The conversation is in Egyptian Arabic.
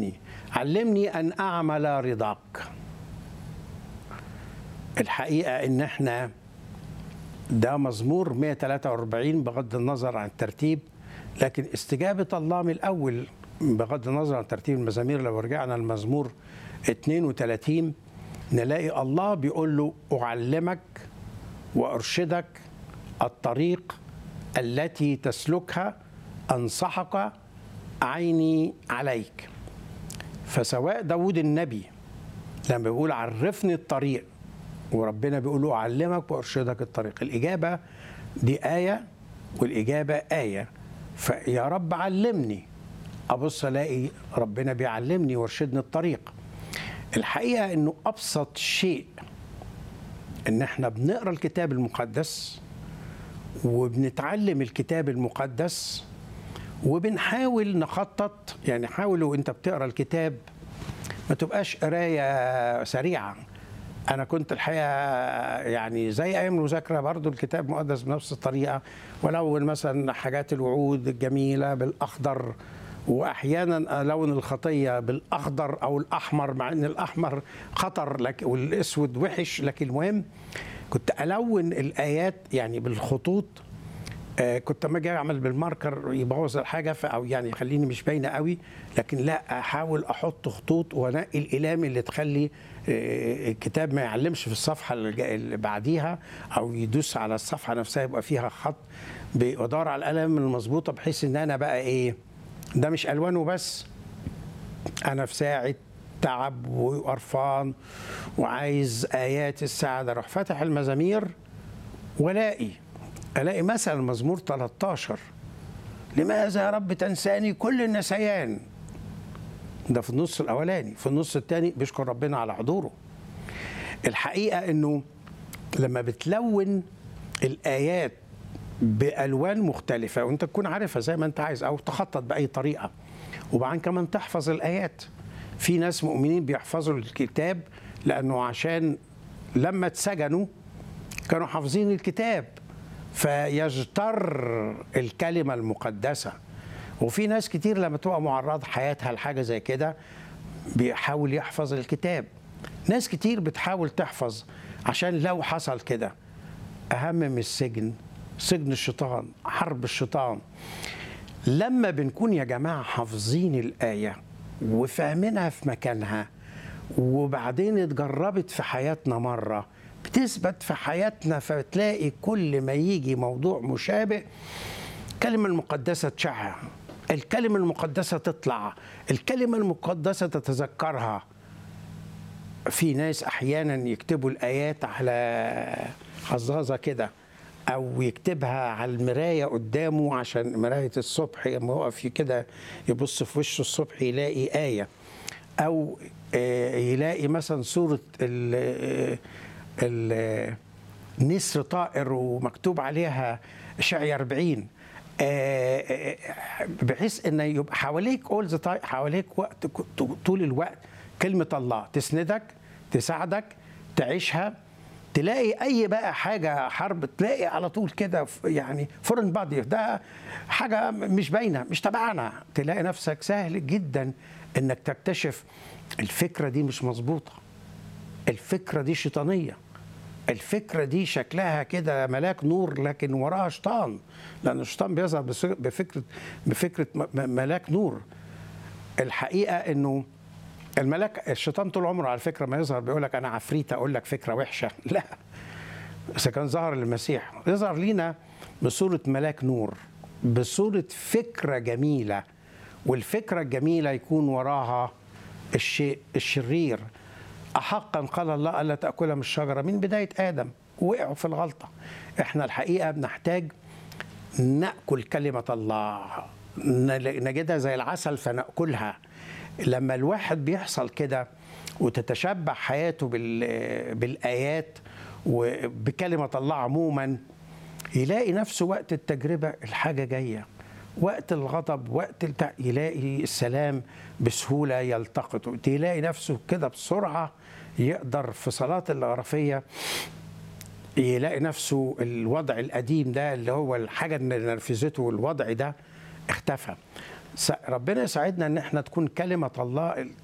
ارشدني علمني ان اعمل رضاك الحقيقه ان احنا ده مزمور 143 بغض النظر عن الترتيب لكن استجابه الله من الاول بغض النظر عن ترتيب المزامير لو رجعنا المزمور 32 نلاقي الله بيقول له اعلمك وارشدك الطريق التي تسلكها انصحك عيني عليك فسواء داود النبي لما بيقول عرفني الطريق وربنا بيقول له أعلمك وأرشدك الطريق الإجابة دي آية والإجابة آية فيا رب علمني أبص ألاقي ربنا بيعلمني ويرشدني الطريق الحقيقة أنه أبسط شيء أن احنا بنقرأ الكتاب المقدس وبنتعلم الكتاب المقدس وبنحاول نخطط يعني حاولوا انت بتقرا الكتاب ما تبقاش قرايه سريعه انا كنت الحقيقه يعني زي ايام المذاكره برضو الكتاب مقدس بنفس الطريقه ولون مثلا حاجات الوعود الجميله بالاخضر واحيانا الون الخطيه بالاخضر او الاحمر مع ان الاحمر خطر لك والاسود وحش لكن المهم كنت الون الايات يعني بالخطوط آه كنت لما اجي اعمل بالماركر يبوظ الحاجه او يعني يخليني مش باينه قوي لكن لا احاول احط خطوط وانقي الالام اللي تخلي آه الكتاب ما يعلمش في الصفحه اللي بعديها او يدوس على الصفحه نفسها يبقى فيها خط بدور على القلم المظبوطه بحيث ان انا بقى ايه ده مش الوانه بس انا في ساعه تعب وقرفان وعايز ايات السعاده اروح فاتح المزامير والاقي الاقي مثلا مزمور 13 لماذا يا رب تنساني كل النسيان ده في النص الاولاني في النص الثاني بيشكر ربنا على حضوره الحقيقه انه لما بتلون الايات بالوان مختلفه وانت تكون عارفها زي ما انت عايز او تخطط باي طريقه وبعدين كمان تحفظ الايات في ناس مؤمنين بيحفظوا الكتاب لانه عشان لما اتسجنوا كانوا حافظين الكتاب فيجتر الكلمة المقدسة وفي ناس كتير لما تبقى معرضة حياتها لحاجة زي كده بيحاول يحفظ الكتاب ناس كتير بتحاول تحفظ عشان لو حصل كده أهم من السجن سجن الشيطان حرب الشيطان لما بنكون يا جماعة حافظين الآية وفاهمينها في مكانها وبعدين اتجربت في حياتنا مرة بتثبت في حياتنا فتلاقي كل ما يجي موضوع مشابه الكلمة المقدسة تشع الكلمة المقدسة تطلع الكلمة المقدسة تتذكرها في ناس أحيانا يكتبوا الآيات على حظاظة كده أو يكتبها على المراية قدامه عشان مراية الصبح لما يقف كده يبص في وشه الصبح يلاقي آية أو يلاقي مثلا صورة النسر طائر ومكتوب عليها شعي 40 بحيث ان يبقى حواليك اول ذا حواليك وقت طول الوقت كلمه الله تسندك تساعدك تعيشها تلاقي اي بقى حاجه حرب تلاقي على طول كده يعني فورن بادي ده حاجه مش باينه مش تبعنا تلاقي نفسك سهل جدا انك تكتشف الفكره دي مش مظبوطه الفكره دي شيطانيه الفكره دي شكلها كده ملاك نور لكن وراها شيطان لان الشيطان بيظهر بفكره بفكره ملاك نور الحقيقه انه الملاك الشيطان طول عمره على فكره ما يظهر بيقول لك انا عفريت اقول لك فكره وحشه لا اذا كان ظهر للمسيح يظهر لينا بصوره ملاك نور بصوره فكره جميله والفكره الجميله يكون وراها الشيء الشرير أحقا قال الله ألا تأكل من الشجرة من بداية آدم وقعوا في الغلطة إحنا الحقيقة بنحتاج نأكل كلمة الله نجدها زي العسل فنأكلها لما الواحد بيحصل كده وتتشبع حياته بالآيات وبكلمة الله عموما يلاقي نفسه وقت التجربة الحاجة جاية وقت الغضب وقت التع... يلاقي السلام بسهوله يلتقط يلاقي نفسه كده بسرعه يقدر في صلاه الغرفيه يلاقي نفسه الوضع القديم ده اللي هو الحاجه اللي نرفزته الوضع ده اختفى س- ربنا يساعدنا ان احنا تكون كلمه الله